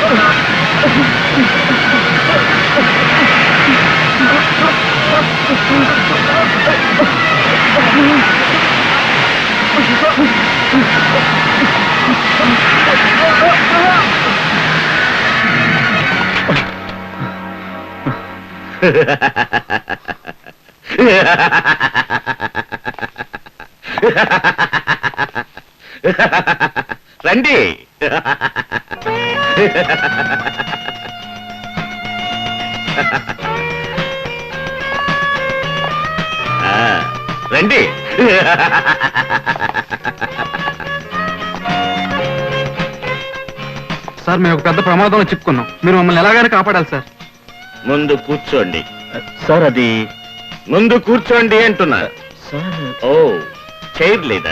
రండి ఆ, రండి సార్ మేము ఒక పెద్ద ప్రమాదంలో చిక్కుకున్నాం మీరు మమ్మల్ని ఎలాగైనా కాపాడాలి సార్ ముందు కూర్చోండి సార్ అది ముందు కూర్చోండి అంటున్నా సార్ ఓ చైర్ లేదా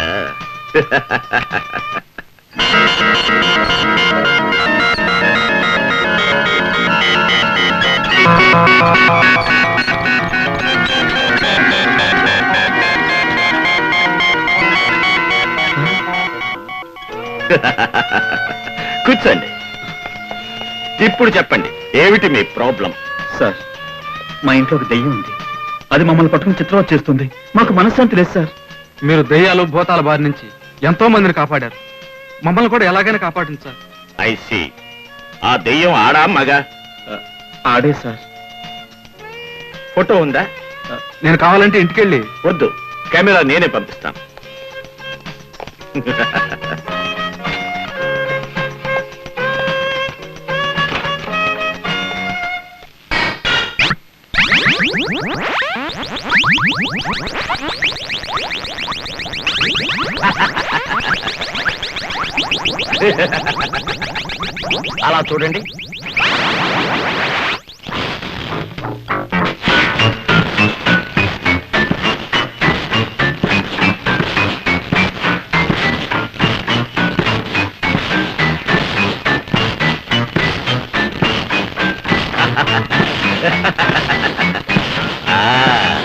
కూర్చోండి ఇప్పుడు చెప్పండి ఏమిటి మీ ప్రాబ్లం సార్ మా ఇంట్లో ఒక దెయ్యం ఉంది అది మమ్మల్ని పట్టుకుని చిత్రం చేస్తుంది మాకు మనశ్శాంతి లేదు సార్ మీరు దెయ్యాలు భూతాల బారి నుంచి ఎంతో మందిని కాపాడారు మమ్మల్ని కూడా ఎలాగైనా కాపాడండి సార్ ఐసి ఆ దెయ్యం ఆడా మగ ఆడే సార్ ఫోటో ఉందా నేను కావాలంటే ఇంటికెళ్ళి వద్దు కెమెరా నేనే పంపిస్తాను అలా చూడండి ఆ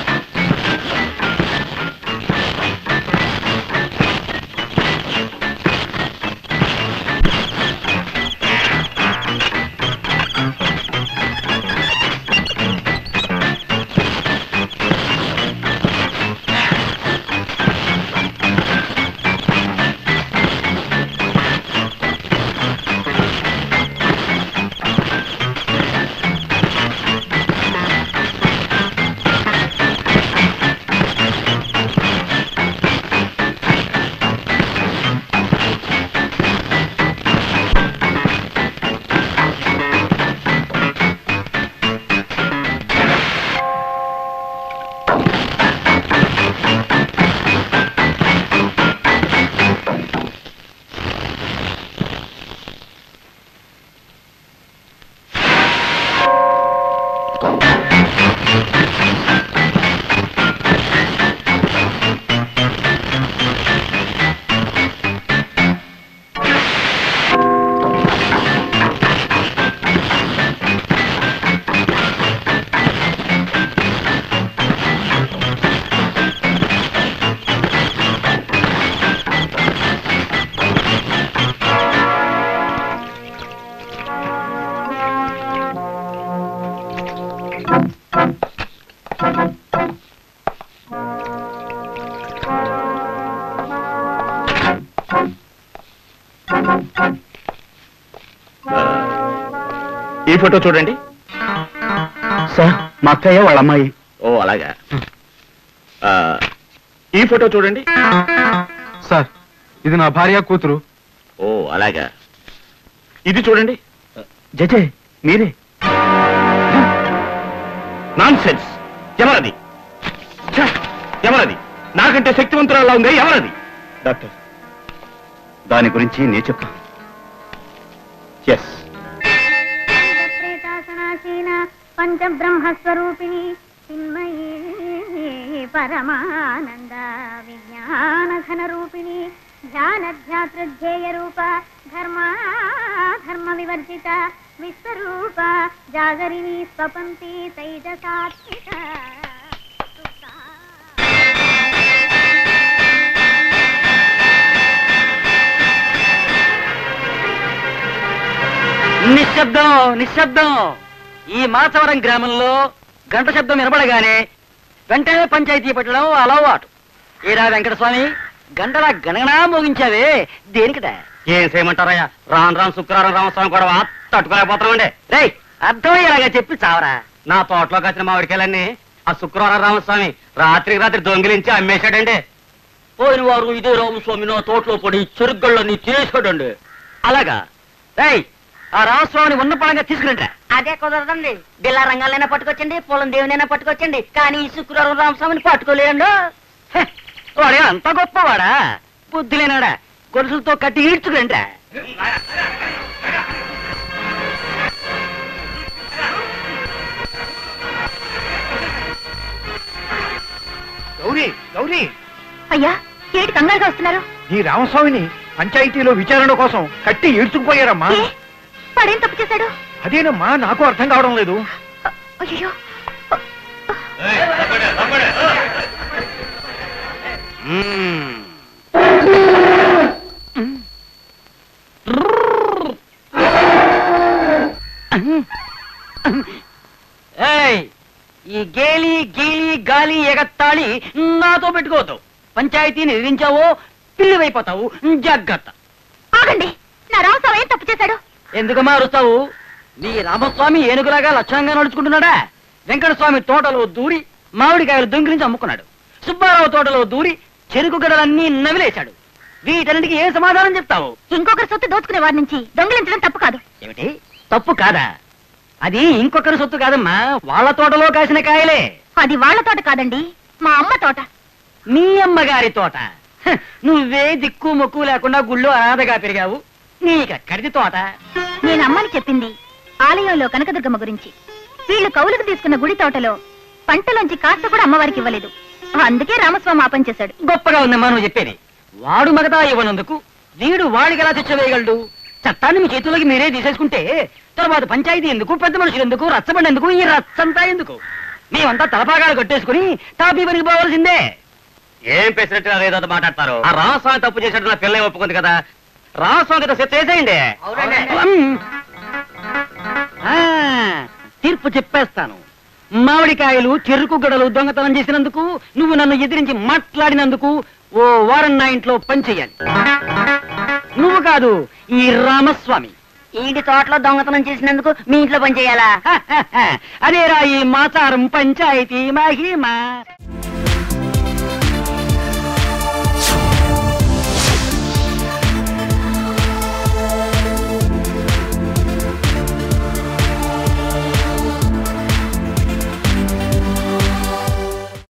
ఈ ఫోటో చూడండి సార్ మా అక్కయ్య వాళ్ళ అమ్మాయి ఓ అలాగా ఆ, ఈ ఫోటో చూడండి సార్ ఇది నా భార్య కూతురు ఓ అలాగా ఇది చూడండి జజే మీరే నాన్ సెన్స్ ఎవరది ఛ! ఎవరది నాకంటే శక్తివంతురాలా ఉంది ఎవరది డాక్టర్ దాని గురించి నేను చెప్తాను ఎస్ ప్రేతాసనాశీన పంచబ్రహ్మస్వరూపిణి చిన్మయీ పరమానంద విజ్ఞానఘన రూపిణి ధ్యానధ్యాతృధ్యేయ రూప ధర్మ ధర్మ వివర్జిత విశ్వరూప జాగరిణి స్వపంతి తైజసాత్మిక సుప్తా. నిశ్శబ్దం నిశ్శబ్దం ఈ మాచవరం గ్రామంలో గంట శబ్దం వినపడగానే వెంటనే పంచాయతీ పెట్టడం అలవాటు ఏరా వెంకటస్వామి గంటల గణగణా మోగించావే దేనికిట ఏం చేయమంటారయ్యా రాను రాను శుక్రవారం రామస్వామి గొడవ తట్టుకోలేకపోతున్నామండి రేయ్ అర్థమయ్యేలాగా చెప్పి చావరా నా తోటలోకి వచ్చిన మామిడికాయలన్నీ ఆ శుక్రవారం రామస్వామి రాత్రికి రాత్రి దొంగిలించి అమ్మేశాడండి పోయిన వారు ఇదే రామస్వామి నా తోటలో పడి చెరుగ్గళ్ళని తినేసాడండి అలాగా రేయ్ ఆ రామస్వామిని ఉన్న పడంగా తీసుకురండి అదే కుదరదండి బిల్లా రంగాలైనా పట్టుకొచ్చండి పొలం దేవునైనా పట్టుకొచ్చండి కానీ ఈ శుక్రవారం రామస్వామిని పట్టుకోలేరండు వాడే అంత గొప్పవాడా బుద్ధి లేనాడా గొలుసులతో కట్టి ఈడ్చుకురండి గౌరీ గౌరీ అయ్యా ఏటి కంగారుగా వస్తున్నారు ఈ రామస్వామిని పంచాయతీలో విచారణ కోసం కట్టి ఈడ్చుకుపోయారమ్మా ఏ? వాడేం తప్పు చేశాడు అదేనమ్మా నాకు అర్థం కావడం లేదు అయ్యో ఏయ్ ఈ గేలి గీలి గాలి ఎగత్తాళి నాతో పెట్టుకోవద్దు పంచాయతీని ఎదిరించావో పిల్లివైపోతావు జాగ్రత్త ఆగండి నా రామస్వామి ఏం తప్పు చేశాడు ఎందుకు మారుస్తావు నీ రామస్వామి ఏనుగులాగా లక్షణంగా నడుచుకుంటున్నాడా వెంకటస్వామి తోటలో దూరి మామిడికాయలు దొంగిలించి అమ్ముకున్నాడు సుబ్బారావు తోటలో దూరి చెరుకు గడలన్నీ నవిలేశాడు వీటన్నిటికీ ఏ సమాధానం చెప్తావు ఇంకొకరి సొత్తు దోచుకునే వారి నుంచి దొంగిలించడం తప్పు కాదు ఏమిటి తప్పు కాదా అది ఇంకొకరి సొత్తు కాదమ్మా వాళ్ళ తోటలో కాసిన కాయలే అది వాళ్ళ తోట కాదండి మా అమ్మ తోట మీ అమ్మగారి తోట హ, నువ్వే దిక్కు మొక్కు లేకుండా గుళ్ళో అనాథగా పెరిగావు నీకెక్కడిది తోట నేను అమ్మని చెప్పింది ఆలయంలో కనకదుర్గమ్మ గురించి వీళ్ళు కౌలుకు తీసుకున్న గుడి తోటలో పంటలోంచి కాస్త కూడా అమ్మవారికి ఇవ్వలేదు అందుకే రామస్వామి ఆపం చేశాడు గొప్పగా ఉందమ్మా నువ్వు చెప్పేది వాడు మగతా ఇవ్వనందుకు వీడు వాడికి ఎలా తెచ్చవేయగలడు చట్టాన్ని మీ చేతుల్లోకి మీరే తీసేసుకుంటే తర్వాత పంచాయతీ ఎందుకు పెద్ద మనుషులు ఎందుకు రచ్చబండి ఎందుకు ఈ రచ్చంతా ఎందుకు మేమంతా తలపాగాలు కట్టేసుకుని తాపీ పనికి పోవాల్సిందే ఏం పెసినట్టు ఏదో మాట్లాడతారు ఆ రామస్వామి తప్పు చేసినట్టు నా పిల్ల ఒప్పుకుంది కదా రామస్వామి కదా చేసేయండి ఉమ్. ఆ, తీర్పు చెప్పేస్తాను మామిడికాయలు చెరుకు గడలు దొంగతనం చేసినందుకు నువ్వు నన్ను ఎదిరించి మాట్లాడినందుకు ఓ వారం నా ఇంట్లో పనిచేయాలి నువ్వు కాదు ఈ రామస్వామి ఈడి తోటలో దొంగతనం చేసినందుకు మీ ఇంట్లో పని చేయాలా అదేరా ఈ మాచారం పంచాయతీ మహిమ